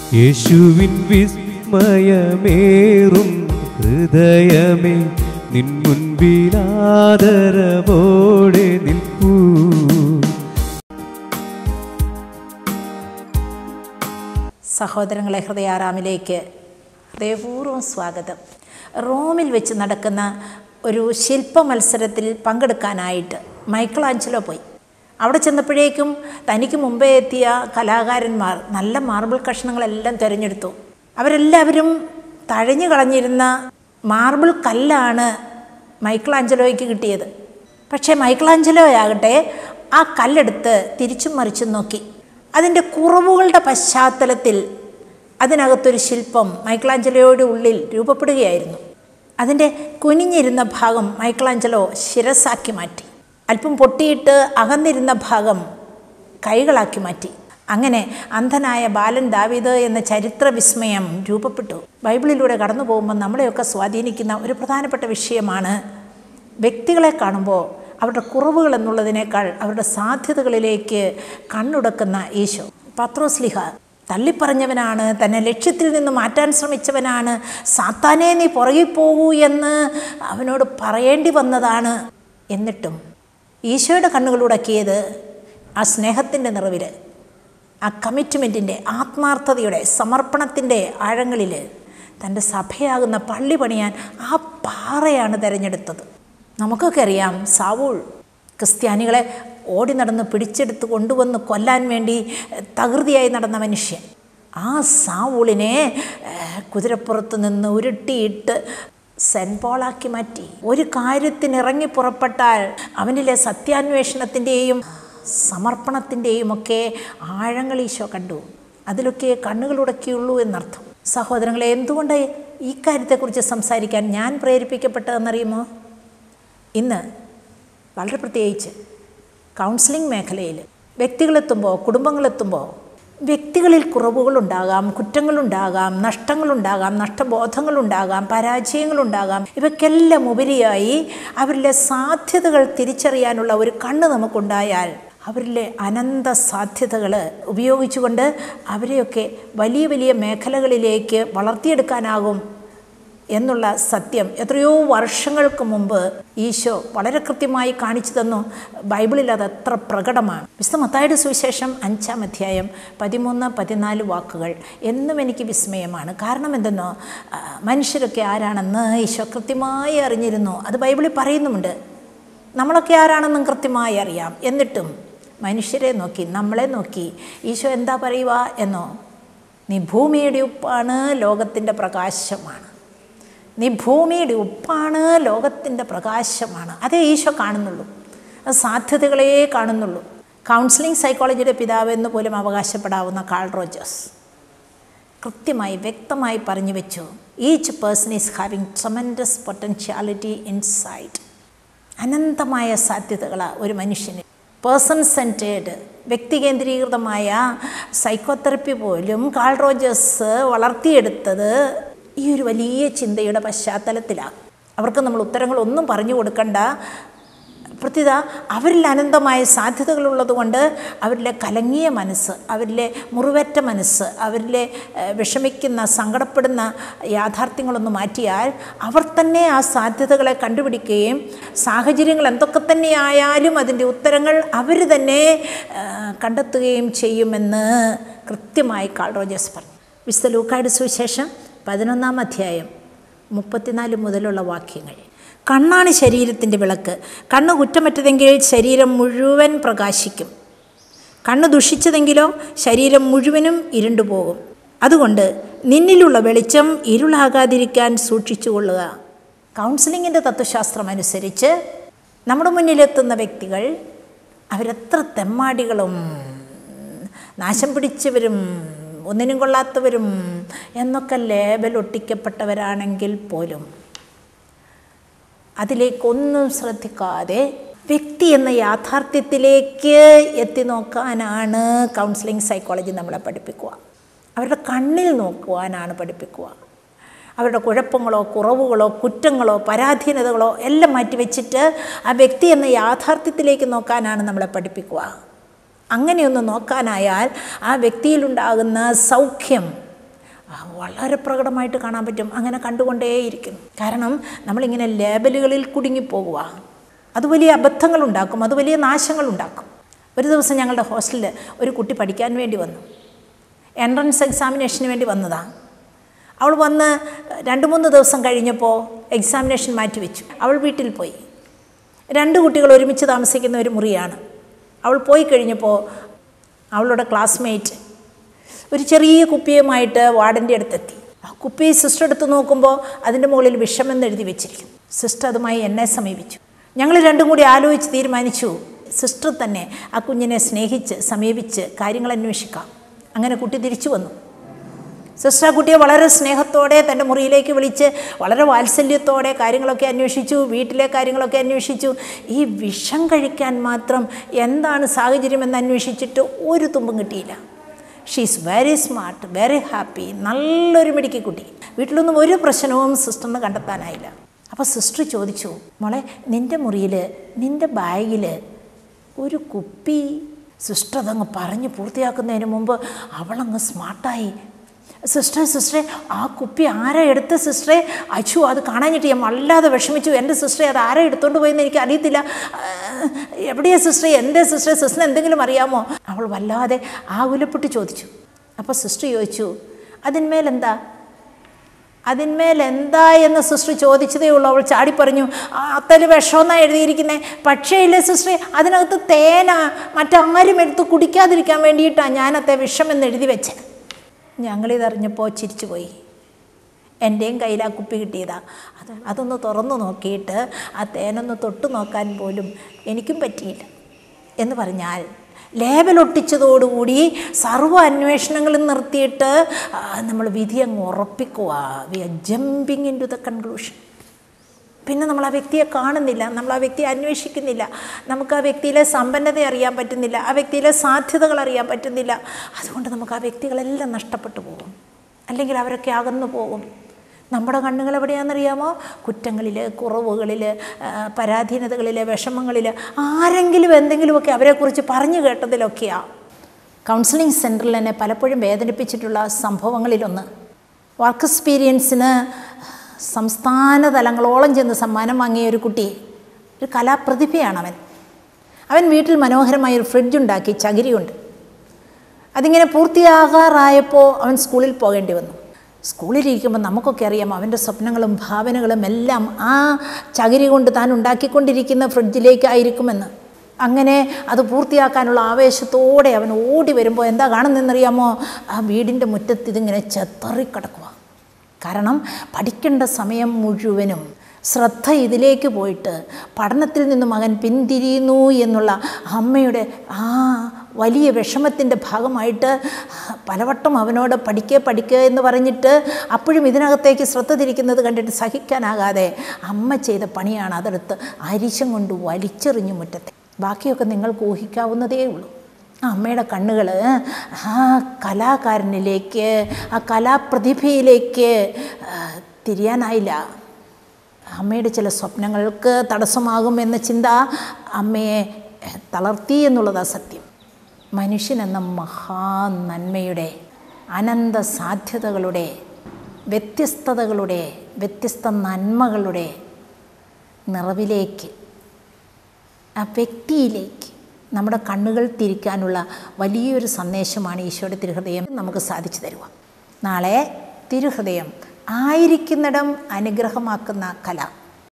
യേശുവിൻ വിസ്മയമേറും ഹൃദയമേ നിൻ മുൻപിലാദരവോടെ നിൽപ്പൂ സഹോദരങ്ങളെ ഹൃദയാറാമിലേക്ക് ഹൃദയപൂർവ്വം സ്വാഗതം റോമിൽ വെച്ച് നടക്കുന്ന ഒരു ശില്പ മത്സരത്തിൽ പങ്കെടുക്കാനായിട്ട് മൈക്കിൾ ആഞ്ചലോ പോയി അവിടെ ചെന്നപ്പോഴേക്കും തനിക്ക് മുമ്പേ എത്തിയ കലാകാരന്മാർ നല്ല മാർബിൾ കഷ്ണങ്ങളെല്ലാം തിരഞ്ഞെടുത്തു അവരെല്ലാവരും തഴഞ്ഞു കളഞ്ഞിരുന്ന മാർബിൾ കല്ലാണ് മൈക്കിൾ ആഞ്ചലോയ്ക്ക് കിട്ടിയത് പക്ഷേ മൈക്കിൾ ആഞ്ചലോ ആകട്ടെ ആ കല്ലെടുത്ത് തിരിച്ചും മറിച്ചും നോക്കി അതിൻ്റെ കുറവുകളുടെ പശ്ചാത്തലത്തിൽ അതിനകത്തൊരു ശില്പം മൈക്കിളാഞ്ചലോയുടെ ഉള്ളിൽ രൂപപ്പെടുകയായിരുന്നു അതിൻ്റെ കുനിഞ്ഞിരുന്ന ഭാഗം മൈക്കിളാഞ്ചലോ ശിരസാക്കി മാറ്റി അല്പം പൊട്ടിയിട്ട് അകന്നിരുന്ന ഭാഗം കൈകളാക്കി മാറ്റി അങ്ങനെ അന്ധനായ ബാലൻ ദാവീദ് എന്ന ചരിത്ര വിസ്മയം രൂപപ്പെട്ടു ബൈബിളിലൂടെ കടന്നു പോകുമ്പോൾ നമ്മളെയൊക്കെ സ്വാധീനിക്കുന്ന ഒരു പ്രധാനപ്പെട്ട വിഷയമാണ് വ്യക്തികളെ കാണുമ്പോൾ അവരുടെ കുറവുകൾ എന്നുള്ളതിനേക്കാൾ അവരുടെ സാധ്യതകളിലേക്ക് കണ്ണുടക്കുന്ന ഈശോ പത്രോസ്ലിഹ തള്ളിപ്പറഞ്ഞവനാണ് തന്നെ ലക്ഷ്യത്തിൽ നിന്ന് മാറ്റാൻ ശ്രമിച്ചവനാണ് സാത്താനെ നീ പുറകിൽ പോകൂ എന്ന് അവനോട് പറയേണ്ടി വന്നതാണ് എന്നിട്ടും ഈശോയുടെ കണ്ണുകളുടക്കിയത് ആ സ്നേഹത്തിൻ്റെ നിറവിൽ ആ കമ്മിറ്റ്മെൻറ്റിൻ്റെ ആത്മാർത്ഥതയുടെ സമർപ്പണത്തിൻ്റെ ആഴങ്ങളിൽ തൻ്റെ സഭയാകുന്ന പള്ളി പണിയാൻ ആ പാറയാണ് തിരഞ്ഞെടുത്തത് നമുക്കൊക്കെ അറിയാം സാവൂൾ ക്രിസ്ത്യാനികളെ ഓടി നടന്ന് പിടിച്ചെടുത്ത് കൊണ്ടുവന്ന് കൊല്ലാൻ വേണ്ടി തകൃതിയായി നടന്ന മനുഷ്യൻ ആ സാവൂളിനെ ഏഹ്, കുതിരപ്പുറത്ത് നിന്ന് ഉരുട്ടിയിട്ട് സെൻറ്റ് പോളാക്കി മാറ്റി ഒരു കാര്യത്തിന് ഇറങ്ങി പുറപ്പെട്ടാൽ അവനിലെ സത്യാന്വേഷണത്തിൻ്റെയും സമർപ്പണത്തിൻ്റെയും ഒക്കെ ആഴങ്ങൾ ഈശോ കണ്ടു അതിലൊക്കെ കണ്ണുകളുടക്കിയുള്ളൂ എന്നർത്ഥം സഹോദരങ്ങളെ എന്തുകൊണ്ട് ഈ കാര്യത്തെക്കുറിച്ച് സംസാരിക്കാൻ ഞാൻ പ്രേരിപ്പിക്കപ്പെട്ടതെന്നറിയുമോ ഇന്ന് വളരെ പ്രത്യേകിച്ച് കൗൺസിലിംഗ് മേഖലയിൽ വ്യക്തികളെത്തുമ്പോൾ കുടുംബങ്ങളെത്തുമ്പോൾ വ്യക്തികളിൽ കുറവുകളുണ്ടാകാം കുറ്റങ്ങളുണ്ടാകാം നഷ്ടങ്ങളുണ്ടാകാം നഷ്ടബോധങ്ങളുണ്ടാകാം പരാജയങ്ങളുണ്ടാകാം ഇവയ്ക്കെല്ലാം ഉപരിയായി അവരിലെ സാധ്യതകൾ തിരിച്ചറിയാനുള്ള ഒരു കണ്ണ് നമുക്കുണ്ടായാൽ അവരിലെ അനന്ത സാധ്യതകൾ ഉപയോഗിച്ചുകൊണ്ട് അവരെയൊക്കെ വലിയ വലിയ മേഖലകളിലേക്ക് വളർത്തിയെടുക്കാനാകും എന്നുള്ള സത്യം എത്രയോ വർഷങ്ങൾക്ക് മുമ്പ് ഈശോ വളരെ കൃത്യമായി കാണിച്ചു തന്നു ബൈബിളിൽ അത് എത്ര പ്രകടമാണ് വിശുദ്ധ മത്തായുടെ സുവിശേഷം അഞ്ചാം അധ്യായം പതിമൂന്ന് പതിനാല് വാക്കുകൾ എന്നും എനിക്ക് വിസ്മയമാണ് കാരണം എന്തെന്നോ ആ, മനുഷ്യരൊക്കെ ആരാണെന്ന് ഈശോ കൃത്യമായി അറിഞ്ഞിരുന്നു അത് ബൈബിളിൽ പറയുന്നുമുണ്ട് നമ്മളൊക്കെ ആരാണെന്നും കൃത്യമായി അറിയാം എന്നിട്ടും മനുഷ്യരെ നോക്കി നമ്മളെ നോക്കി ഈശോ എന്താ പറയുക എന്നോ നീ ഭൂമിയുടെ ഉപ്പാണ് ലോകത്തിൻ്റെ പ്രകാശമാണ് നീ ഭൂമിയുടെ ഉപ്പാണ് ലോകത്തിൻ്റെ പ്രകാശമാണ് അതേ ഈശോ കാണുന്നുള്ളൂ അത് സാധ്യതകളെ കാണുന്നുള്ളൂ കൗൺസിലിംഗ് സൈക്കോളജിയുടെ പിതാവ് എന്ന് പോലും അവകാശപ്പെടാവുന്ന കാൾ റോജേഴ്സ് കൃത്യമായി വ്യക്തമായി പറഞ്ഞു വെച്ചു each person is having tremendous potentiality inside അനന്തമായ സാധ്യതകളാണ് ഒരു മനുഷ്യന് പേഴ്സൺ സെൻറ്റേഡ് വ്യക്തികേന്ദ്രീകൃതമായ സൈക്കോതെറപ്പി പോലും കാൾ റോജേഴ്സ് വളർത്തിയെടുത്തത് ഈ ഒരു വലിയ ചിന്തയുടെ പശ്ചാത്തലത്തിലാണ് അവർക്ക് നമ്മൾ ഉത്തരങ്ങളൊന്നും പറഞ്ഞു കൊടുക്കണ്ട പ്രത്യുത അവരിൽ അനന്തമായ സാധ്യതകളുള്ളത് കൊണ്ട് അവരിലെ കലങ്ങിയ മനസ്സ് അവരിലെ മുറിവേറ്റ മനസ്സ് അവരിലെ ഏഹ്, വിഷമിക്കുന്ന സങ്കടപ്പെടുന്ന യാഥാർത്ഥ്യങ്ങളൊന്ന് മാറ്റിയാൽ അവർ തന്നെ ആ സാധ്യതകളെ കണ്ടുപിടിക്കുകയും സാഹചര്യങ്ങൾ എന്തൊക്കെ തന്നെയായാലും അതിൻ്റെ ഉത്തരങ്ങൾ അവർ തന്നെ ഏഹ്, കണ്ടെത്തുകയും ചെയ്യുമെന്ന് കൃത്യമായി കാൾ റോജേഴ്സ് പറഞ്ഞു വിശുദ്ധ ലൂക്കായുടെ സുവിശേഷം പതിനൊന്നാം അധ്യായം മുപ്പത്തിനാല് മുതലുള്ള വാക്യങ്ങൾ കണ്ണാണ് ശരീരത്തിൻ്റെ വിളക്ക് കണ്ണ് കുറ്റമറ്റതെങ്കിൽ ശരീരം മുഴുവൻ പ്രകാശിക്കും കണ്ണ് ദുഷിച്ചതെങ്കിലോ ശരീരം മുഴുവനും ഇരുണ്ടുപോകും അതുകൊണ്ട് നിന്നിലുള്ള വെളിച്ചം ഇരുളാകാതിരിക്കാൻ സൂക്ഷിച്ചുകൊള്ളുക കൗൺസിലിങ്ങിൻ്റെ തത്വശാസ്ത്രം അനുസരിച്ച് നമ്മുടെ മുന്നിലെത്തുന്ന വ്യക്തികൾ അവരെത്ര തെമ്മാടികളും നാശം പിടിച്ചവരും ഒന്നിനും കൊള്ളാത്തവരും എന്നൊക്കെ ലേബൽ ഒട്ടിക്കപ്പെട്ടവരാണെങ്കിൽ പോലും അതിലേക്കൊന്നും ശ്രദ്ധിക്കാതെ വ്യക്തി എന്ന യാഥാർത്ഥ്യത്തിലേക്ക് എത്തി നോക്കാനാണ് കൗൺസിലിംഗ് സൈക്കോളജി നമ്മളെ പഠിപ്പിക്കുക അവരുടെ കണ്ണിൽ നോക്കുവാനാണ് പഠിപ്പിക്കുക അവരുടെ കുഴപ്പങ്ങളോ കുറവുകളോ കുറ്റങ്ങളോ പരാധീനതകളോ എല്ലാം മാറ്റിവെച്ചിട്ട് ആ വ്യക്തി എന്ന യാഥാർത്ഥ്യത്തിലേക്ക് നോക്കാനാണ് നമ്മളെ പഠിപ്പിക്കുക അങ്ങനെയൊന്ന് നോക്കാനായാൽ ആ വ്യക്തിയിലുണ്ടാകുന്ന സൗഖ്യം ആ, വളരെ പ്രകടമായിട്ട് കാണാൻ പറ്റും അങ്ങനെ കണ്ടുകൊണ്ടേയിരിക്കും കാരണം നമ്മളിങ്ങനെ ലേബലുകളിൽ കുടുങ്ങിപ്പോകുക അത് വലിയ അബദ്ധങ്ങളുണ്ടാക്കും അത് വലിയ നാശങ്ങളുണ്ടാക്കും ഒരു ദിവസം ഞങ്ങളുടെ ഹോസ്റ്റലിൽ ഒരു കുട്ടി പഠിക്കാൻ വേണ്ടി വന്നു എൻട്രൻസ് എക്സാമിനേഷന് വേണ്ടി വന്നതാണ് അവൾ വന്ന് രണ്ട് മൂന്ന് ദിവസം കഴിഞ്ഞപ്പോൾ എക്സാമിനേഷൻ മാറ്റിവെച്ചു അവൾ വീട്ടിൽ പോയി രണ്ട് കുട്ടികൾ ഒരുമിച്ച് താമസിക്കുന്ന ഒരു മുറിയാണ് അവൾ പോയി കഴിഞ്ഞപ്പോൾ അവളുടെ ക്ലാസ്മേറ്റ് ഒരു ചെറിയ കുപ്പിയുമായിട്ട് വാർഡൻ്റെ അടുത്തെത്തി ആ കുപ്പി സിസ്റ്റർ എടുത്ത് നോക്കുമ്പോൾ അതിൻ്റെ മുകളിൽ വിഷമെന്ന് എഴുതി വെച്ചിരിക്കും സിസ്റ്റർ അതുമായി എന്നെ സമീപിച്ചു ഞങ്ങൾ രണ്ടും കൂടി ആലോചിച്ച് തീരുമാനിച്ചു സിസ്റ്റർ തന്നെ ആ കുഞ്ഞിനെ സ്നേഹിച്ച് സമീപിച്ച് കാര്യങ്ങൾ അന്വേഷിക്കാം അങ്ങനെ കുട്ടി തിരിച്ചു വന്നു സിസ്റ്റർ ആ കുട്ടിയെ വളരെ സ്നേഹത്തോടെ തൻ്റെ മുറിയിലേക്ക് വിളിച്ച് വളരെ വാത്സല്യത്തോടെ കാര്യങ്ങളൊക്കെ അന്വേഷിച്ചു വീട്ടിലെ കാര്യങ്ങളൊക്കെ അന്വേഷിച്ചു ഈ വിഷം കഴിക്കാൻ മാത്രം എന്താണ് സാഹചര്യമെന്ന് അന്വേഷിച്ചിട്ട് ഒരു തുമ്പും കിട്ടിയില്ല she's very smart very happy നല്ലൊരു മിടുക്കി കുട്ടി വീട്ടിലൊന്നും ഒരു പ്രശ്നവും സിസ്റ്ററിന് കണ്ടെത്താനായില്ല അപ്പോൾ സിസ്റ്റർ ചോദിച്ചു മോളെ നിൻ്റെ മുറിയിൽ നിൻ്റെ ബാഗിൽ ഒരു കുപ്പി സിസ്റ്റർ അതങ്ങ് പറഞ്ഞ് പൂർത്തിയാക്കുന്നതിന് മുമ്പ് അവളങ്ങ് സ്മാർട്ടായി സിസ്റ്ററെ സിസ്റ്ററെ ആ കുപ്പി ആരാ എടുത്ത സിസ്റ്ററെ അച്ചു അത് കാണാഞ്ഞിട്ട് ഞാൻ വല്ലാതെ വിഷമിച്ചു എൻ്റെ സിസ്റ്ററെ അത് ആരാ എടുത്തോണ്ട് പോയെന്ന് എനിക്ക് അറിയത്തില്ല ആ, എവിടെയാ സിസ്റ്ററെ എൻ്റെ സിസ്റ്ററെ സിസ്റ്ററിന് എന്തെങ്കിലും അറിയാമോ അവൾ വല്ലാതെ ആകുലപ്പെട്ട് ചോദിച്ചു അപ്പോൾ സിസ്റ്റർ ചോദിച്ചു അതിന്മേലെന്താ അതിന്മേൽ എന്താ എന്ന് സിസ്റ്റർ ചോദിച്ചതേ ഉള്ളൂ അവൾ ചാടി പറഞ്ഞു "ആ, അത്തല് വിഷമെന്നാണ് എഴുതിയിരിക്കുന്നത് പക്ഷേ ഇല്ല സിസ്റ്ററെ അതിനകത്ത് തേന മറ്റാരും എടുത്ത് കുടിക്കാതിരിക്കാൻ വേണ്ടിയിട്ടാണ് ഞാനത്തെ വിഷമെന്ന് എഴുതി വെച്ചത് ഞങ്ങളിതറിഞ്ഞപ്പോൾ ചിരിച്ചുപോയി എൻ്റെയും കയ്യിൽ ആ കുപ്പി കിട്ടിയതാ അത് അതൊന്ന് തുറന്നു നോക്കിയിട്ട് ആ തേനൊന്ന് തൊട്ട് നോക്കാൻ പോലും എനിക്കും പറ്റിയില്ല എന്ന് പറഞ്ഞാൽ ലേബലൊട്ടിച്ചതോടുകൂടി സർവ്വ അന്വേഷണങ്ങളും നിർത്തിയിട്ട് നമ്മൾ വിധി അങ്ങ് ഉറപ്പിക്കുക we are jumping into the conclusion പിന്നെ നമ്മൾ ആ വ്യക്തിയെ കാണുന്നില്ല നമ്മൾ ആ വ്യക്തിയെ അന്വേഷിക്കുന്നില്ല നമുക്ക് ആ വ്യക്തിയിലെ സമ്പന്നത അറിയാൻ പറ്റുന്നില്ല ആ വ്യക്തിയിലെ സാധ്യതകൾ അറിയാൻ പറ്റുന്നില്ല അതുകൊണ്ട് നമുക്ക് ആ വ്യക്തികളെല്ലാം നഷ്ടപ്പെട്ടു പോകും അല്ലെങ്കിൽ അവരൊക്കെ അകന്നു പോകും നമ്മുടെ കണ്ണുകൾ എവിടെയാണെന്നറിയാമോ കുറ്റങ്ങളിൽ കുറവുകളിൽ പരാധീനതകളിൽ വിഷമങ്ങളിൽ ആരെങ്കിലും എന്തെങ്കിലുമൊക്കെ അവരെക്കുറിച്ച് പറഞ്ഞു കേട്ടതിലൊക്കെയാണ് കൗൺസിലിംഗ് സെൻറ്ററിൽ എന്നെ പലപ്പോഴും വേദനിപ്പിച്ചിട്ടുള്ള സംഭവങ്ങളിലൊന്ന് വർക്ക് എക്സ്പീരിയൻസിന് സംസ്ഥാന തലങ്ങളോളം ചെന്ന് സമ്മാനം വാങ്ങിയ ഒരു കുട്ടി ഒരു കലാപ്രതിഭയാണ് അവൻ അവൻ വീട്ടിൽ മനോഹരമായ ഒരു ഫ്രിഡ്ജ് ഉണ്ടാക്കി ചകിരി കൊണ്ട് അതിങ്ങനെ പൂർത്തിയാകാറായപ്പോൾ അവൻ സ്കൂളിൽ പോകേണ്ടി വന്നു സ്കൂളിലിരിക്കുമ്പോൾ നമുക്കൊക്കെ അറിയാം അവൻ്റെ സ്വപ്നങ്ങളും ഭാവനകളും എല്ലാം ആ ചകിരി കൊണ്ട് താൻ ഉണ്ടാക്കിക്കൊണ്ടിരിക്കുന്ന ഫ്രിഡ്ജിലേക്കായിരിക്കുമെന്ന് അങ്ങനെ അത് പൂർത്തിയാക്കാനുള്ള ആവേശത്തോടെ അവൻ ഓടി വരുമ്പോൾ എന്താ കാണുന്നതെന്നറിയാമോ ആ വീടിൻ്റെ മുറ്റത്ത് ഇതിങ്ങനെ ചെത്തറിക്കിടക്കുക കാരണം പഠിക്കേണ്ട സമയം മുഴുവനും ശ്രദ്ധ ഇതിലേക്ക് പോയിട്ട് പഠനത്തിൽ നിന്ന് മകൻ പിന്തിരിയുന്നു എന്നുള്ള അമ്മയുടെ ആ വലിയ വിഷമത്തിൻ്റെ ഭാഗമായിട്ട് പലവട്ടം അവനോട് പഠിക്കുക പഠിക്കുക എന്ന് പറഞ്ഞിട്ട് അപ്പോഴും ഇതിനകത്തേക്ക് ശ്രദ്ധ തിരിക്കുന്നത് കണ്ടിട്ട് സഹിക്കാനാകാതെ അമ്മ ചെയ്ത പണിയാണ് അതെടുത്ത് അരിശം കൊണ്ട് വലിച്ചെറിഞ്ഞു മുറ്റത്തെ ബാക്കിയൊക്കെ നിങ്ങൾക്ക് ഊഹിക്കാവുന്നതേ ഉള്ളൂ ആ അമ്മയുടെ കണ്ണുകൾ ആ കലാകാരനിലേക്ക് ആ കലാപ്രതിഭയിലേക്ക് ആ, തിരിയാനായില്ല അമ്മയുടെ ചില സ്വപ്നങ്ങൾക്ക് തടസ്സമാകുമെന്ന ചിന്ത അമ്മയെ തളർത്തി എന്നുള്ളതാണ് സത്യം മനുഷ്യനെന്ന മഹാനന്മയുടെ അനന്ത സാധ്യതകളുടെ വ്യത്യസ്തതകളുടെ വ്യത്യസ്ത നന്മകളുടെ നിറവിലേക്ക് ആ വ്യക്തിയിലേക്ക് നമ്മുടെ കണ്ണുകൾ തിരിക്കാനുള്ള വലിയൊരു സന്ദേശമാണ് ഈശോയുടെ തിരുഹൃദയം നമുക്ക് സാധിച്ചു തരുക നാളെ തിരുഹൃദയം ആയിരിക്കുന്നിടം അനുഗ്രഹമാക്കുന്ന കല